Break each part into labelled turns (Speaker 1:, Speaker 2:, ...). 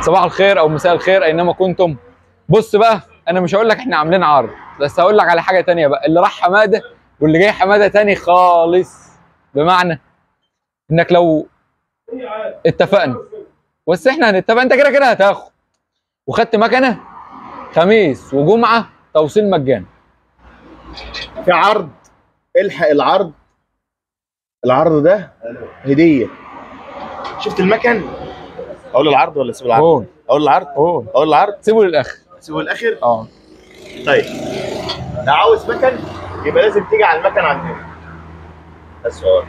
Speaker 1: صباح الخير او مساء الخير اينما كنتم بص بقى انا مش هقول لك احنا عاملين عرض بس هقول لك على حاجه تانية بقى اللي راح حماده واللي جاي حماده تاني خالص بمعنى انك لو اتفقنا بس احنا هنتفق انت كده كده هتاخد وخدت مكنه خميس وجمعه توصيل مجاني
Speaker 2: في عرض الحق العرض العرض ده هديه شفت المكن اقول العرض ولا اسيب العرض
Speaker 1: قول
Speaker 2: اقول العرض
Speaker 1: قول
Speaker 2: اقول العرض
Speaker 1: سيبه للاخر
Speaker 2: اسيبه الاخر
Speaker 1: اه
Speaker 2: طيب لو عاوز مكن يبقى لازم تيجي على المكن عندنا بس هو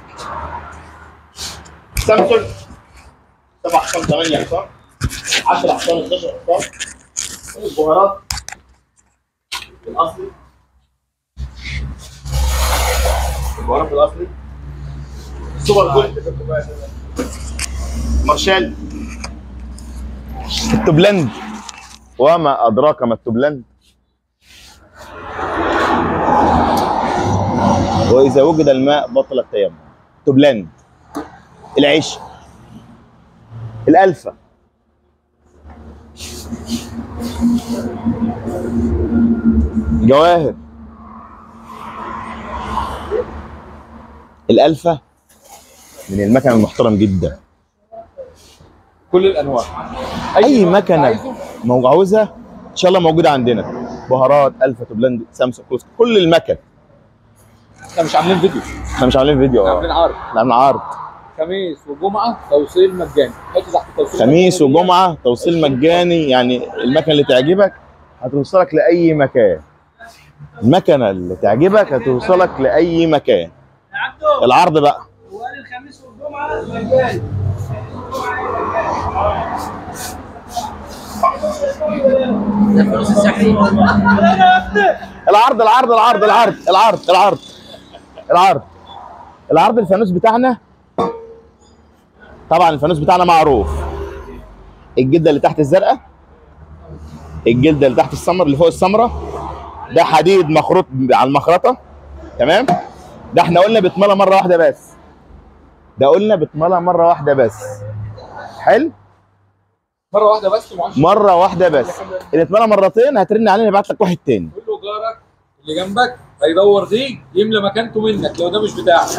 Speaker 2: سامسونج 7 حصان 8 حصان 10 حصان 12 حصان البهارات الاصلي البهارات الاصلي سوبر جولد مارشال التوبلاند وما ادراك ما التوبلاند واذا وجد الماء بطل التيمم توبلاند العيش الالفه جواهر الالفه من المكن المحترم جدا
Speaker 1: كل الانواع
Speaker 2: اي
Speaker 1: نوع أنت
Speaker 2: مكنه
Speaker 1: عايزه،
Speaker 2: مو- عاوزها ان شاء الله موجوده عندنا بهارات الفا توبلاند سامسونج كروس كل المكن
Speaker 1: احنا مش عاملين فيديو
Speaker 2: احنا مش عاملين فيديو
Speaker 1: احنا
Speaker 2: اه
Speaker 1: عاملين عرض
Speaker 2: احنا عاملين عرض
Speaker 1: خميس وجمعه توصيل مجاني حط تحت توصيل
Speaker 2: خميس
Speaker 1: مجاني دي.
Speaker 2: وجمعه توصيل مجاني يعني المكنه اللي تعجبك هتوصلك لاي مكان المكنه اللي تعجبك هتوصلك لاي مكان
Speaker 3: عبدو
Speaker 2: العرض بقى
Speaker 3: وقال الخميس والجمعه مجاني الفلوس السحريه
Speaker 2: العرض العرض العرض العرض العرض العرض العرض العرض الفانوس بتاعنا طبعا الفانوس بتاعنا معروف الجلده اللي تحت الزرقاء الجلده اللي تحت السمر اللي فوق السمره ده حديد مخروط على المخرطه تمام ده احنا قلنا بيتملى مره واحده بس ده قلنا بيتملى مره واحده بس حلو
Speaker 1: مره واحده بس معاش
Speaker 2: مره واحده بس اللي اتملى مرتين هترن علينا يبعت لك واحد تاني
Speaker 1: قول له جارك اللي جنبك هيدور دي يملى مكانته منك لو ده مش بتاعك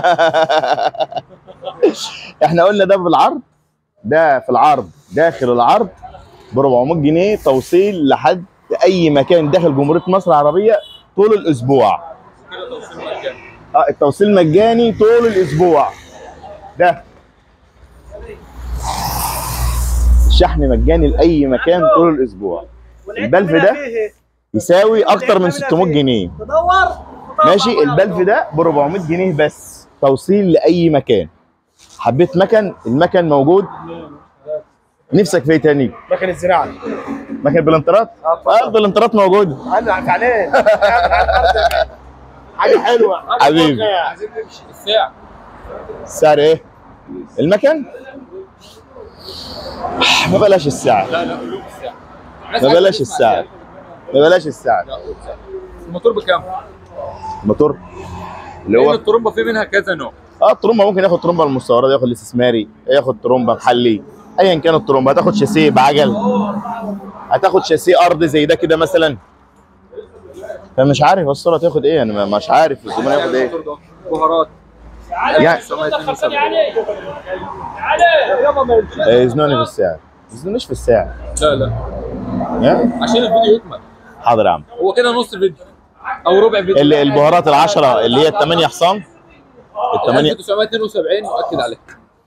Speaker 2: احنا قلنا ده بالعرض ده في العرض داخل العرض ب 400 جنيه توصيل لحد اي مكان داخل جمهوريه مصر العربيه طول الاسبوع
Speaker 1: كده توصيل مجاني
Speaker 2: اه التوصيل مجاني طول الاسبوع ده الشحن مجاني لاي مكان طول الاسبوع البلف ده يساوي اكتر من 600 جنيه
Speaker 3: تدور
Speaker 2: ماشي البلف ده ب 400 جنيه بس توصيل لاي مكان حبيت مكن المكن موجود نفسك في ايه تاني
Speaker 4: مكن الزراعه
Speaker 2: مكن بلانترات اه البلانترات موجوده
Speaker 4: انا عليه حاجه حلوه
Speaker 2: حبيبي
Speaker 1: عايزين نمشي الساعه
Speaker 2: السعر ايه المكن ما بلاش السعر
Speaker 1: لا لا قول الساعه
Speaker 2: ما بلاش السعر ما بلاش السعر
Speaker 1: لا قول الساعة. الموتور بكام؟
Speaker 2: الموتور اللي
Speaker 1: لان
Speaker 2: هو
Speaker 1: الطرمبه في منها كذا نوع
Speaker 2: اه الترومبه ممكن ياخد ترومبه المستورده ياخد الاستثماري ياخد ترومبه محلي ايا كان الترومبه هتاخد شاسيه بعجل هتاخد شاسيه ارض زي ده كده مثلا فمش عارف الصوره تاخد ايه انا ما- مش عارف الزبون هياخد ايه
Speaker 1: الموتور ده بهارات
Speaker 2: يعني
Speaker 1: 972
Speaker 3: علي علي يابا ما يمشي
Speaker 2: إيه، يزنوني في السعر يزنونيش في السعر
Speaker 1: لا لا
Speaker 2: ها؟
Speaker 1: عشان الفيديو يكمل
Speaker 2: حاضر يا عم
Speaker 1: هو كده نص فيديو او ربع فيديو
Speaker 2: اللي البهارات العشرة اللي هي الثمانية حصان الثمانية
Speaker 1: 1972 مؤكد عليك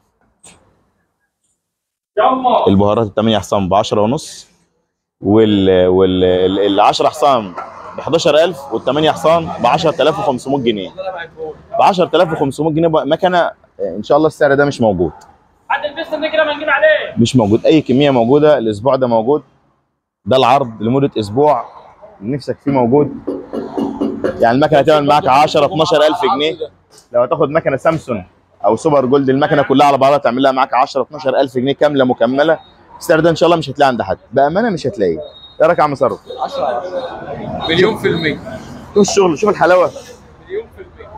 Speaker 2: البهارات الثمانية حصان ب 10 ونص وال وال ال- ال 10 حصان ب 11000 وال 8 حصان ب 10500 جنيه ب 10500 جنيه بقى مكنه ان شاء الله السعر ده مش موجود
Speaker 3: حد البس كده ما نجيب عليه
Speaker 2: مش موجود اي كميه موجوده الاسبوع ده موجود ده العرض لمده اسبوع نفسك فيه موجود يعني المكنه هتعمل معاك 10 12000 جنيه لو هتاخد مكنه سامسونج او سوبر جولد المكنه كلها على بعضها تعمل لها معاك 10 12000 جنيه كامله مكمله السعر ده ان شاء الله مش هتلاقيه عند حد بامانه مش هتلاقيه ايه رايك يا عم صرف
Speaker 1: 10 على 10 مليون في المية
Speaker 2: شوف الشغل شوف الحلاوه
Speaker 1: مليون في المية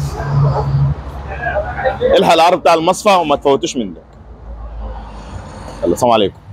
Speaker 2: الحق العرض بتاع المصفى وما تفوتوش من ده يلا السلام عليكم